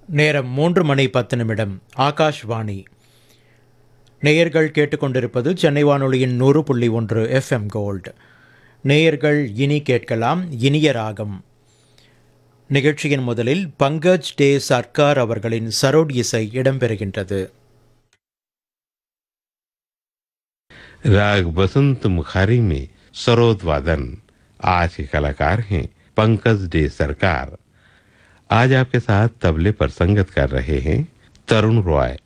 நேரம் மூன்று மணி பத்து நிமிடம் ஆகாஷ்வாணி நேயர்கள் கேட்டுக்கொண்டிருப்பது சென்னை வானொலியின் நூறு புள்ளி ஒன்று எஃப்எம் கோல்டு நேயர்கள் இனி கேட்கலாம் இனிய ராகம் நிகழ்ச்சியின் முதலில் பங்கஜ் டே சர்க்கார் அவர்களின் சரோட் இசை இடம்பெறுகின்றது राग बसंत मुखारी में सरोद वादन आज के कलाकार हैं पंकज डे सरकार आज आपके साथ तबले पर संगत कर रहे हैं तरुण रॉय